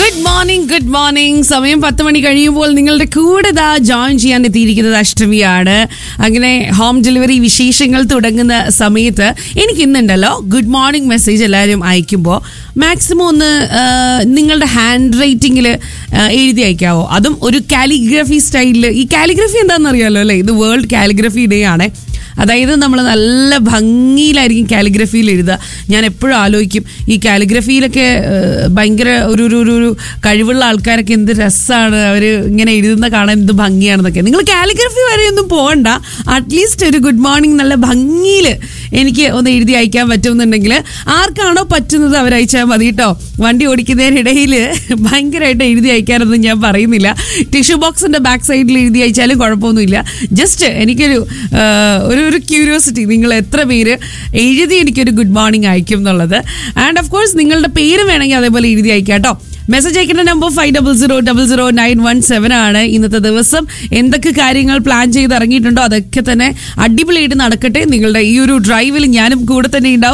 good morning good morning സമയം പത്ത് മണി കഴിയുമ്പോൾ നിങ്ങളുടെ കൂടെ ദാ ജോയിൻ ചെയ്യാൻ എത്തിയിരിക്കുന്നത് അഷ്ടമിയാണ് അങ്ങനെ ഹോം ഡെലിവറി വിശേഷങ്ങൾ തുടങ്ങുന്ന സമയത്ത് എനിക്ക് ഇന്നുണ്ടല്ലോ ഗുഡ് മോർണിംഗ് മെസ്സേജ് എല്ലാവരും അയക്കുമ്പോൾ മാക്സിമം ഒന്ന് ആ, നിങ്ങളുടെ ഹാൻഡ് റൈറ്റിംഗിൽ എഴുതി അയക്കാവോ അതും ഒരു കാലിഗ്രഫി സ്റ്റൈലിൽ ഈ കാലിഗ്രഫി എന്താണെന്ന് അറിയാലോ അല്ലേ ഇത് വേൾഡ് കാലിഗ്രഫി ഡേ ആണ് അതായത് നമ്മൾ നല്ല ഭംഗിയിലായിരിക്കും കാലിഗ്രഫിയിൽ എഴുതുക ഞാൻ എപ്പോഴും ആലോചിക്കും ഈ കാലിഗ്രഫിയിലൊക്കെ ഏഹ്, ഭയങ്കര ഒരു ഒരു ഒരു ഒരു കഴിവുള്ള ആൾക്കാരൊക്കെ എന്ത് രസമാണ് അവർ ഇങ്ങനെ എഴുതുന്ന കാണാൻ എന്ത് ഭംഗിയാണെന്നൊക്കെ നിങ്ങൾ കാലിഗ്രഫി വരെ ഒന്നും പോകണ്ട അറ്റ്ലീസ്റ്റ് ഒരു ഗുഡ് മോർണിംഗ് നല്ല ഭംഗിയിൽ എനിക്ക് ഒന്ന് എഴുതി അയക്കാൻ പറ്റുമെന്നുണ്ടെങ്കിൽ ആർക്കാണോ പറ്റുന്നത് അവർ അയച്ചാൽ മതി കേട്ടോ വണ്ടി ഓടിക്കുന്നതിനിടയിൽ ഭയങ്കരമായിട്ട് എഴുതി അയക്കാനൊന്നും ഞാൻ പറയുന്നില്ല ടിഷ്യൂ ബോക്സിന്റെ ബാക്ക് സൈഡിൽ എഴുതി അയച്ചാലും കുഴപ്പമൊന്നുമില്ല ജസ്റ്റ് എനിക്കൊരു ആ, ഒരു ഒരു ക്യൂരിയോസിറ്റി നിങ്ങൾ എത്ര പേര് എഴുതി എനിക്കൊരു ഗുഡ് മോർണിംഗ് അയക്കും എന്നുള്ളത് ആൻഡ് ഓഫ് കോഴ്സ് നിങ്ങളുടെ പേര് വേണമെങ്കിൽ അതേപോലെ എഴുതി അയക്കാം കേട്ടോ മെസ്സേജ് അയക്കേണ്ട number five double zero double zero nine one seven ആണ് ഇന്നത്തെ ദിവസം എന്തൊക്കെ കാര്യങ്ങൾ പ്ലാൻ ചെയ്ത് ഇറങ്ങിയിട്ടുണ്ടോ അതൊക്കെ തന്നെ അടിപൊളിയായിട്ട് നടക്കട്ടെ നിങ്ങളുടെ ഈ ഒരു ഡ്രൈവിൽ ഞാനും കൂടെ തന്നെ ഉണ്ടാവും